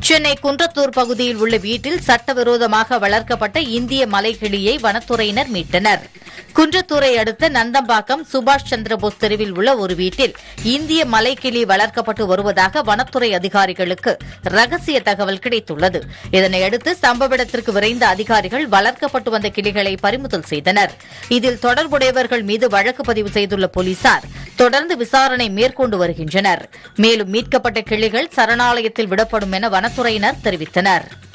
சென்னை குன்றத்தூர் பகுதியில் உள்ள வீட்டில் சட்டவிரோதமாக வளர்க்கப்பட்ட இந்திய மலைக்கிளியை வனத்துறையினர் மீட்டனர் குன்றத்தூரை அடுத்த நந்தம்பாக்கம் சுபாஷ் சந்திரபோஸ் தெருவில் உள்ள ஒரு வீட்டில் இந்திய மலைக்கிளி வளர்க்கப்பட்டு வருவதாக வனத்துறை அதிகாரிகளுக்கு ரகசிய தகவல் கிடைத்துள்ளது இதனையடுத்து சம்பவ இடத்திற்கு விரைந்த அதிகாரிகள் வளர்க்கப்பட்டு வந்த கிளிகளை பறிமுதல் செய்தனர் இதில் தொடர்புடையவர்கள் மீது வழக்கு பதிவு செய்துள்ள போலீசார் தொடர்ந்து விசாரணை மேற்கொண்டு வருகின்றனர் மேலும் மீட்கப்பட்ட கிளிகள் சரணாலயத்தில் விடப்படும் என வனத்துறையினர் தெரிவித்தனர்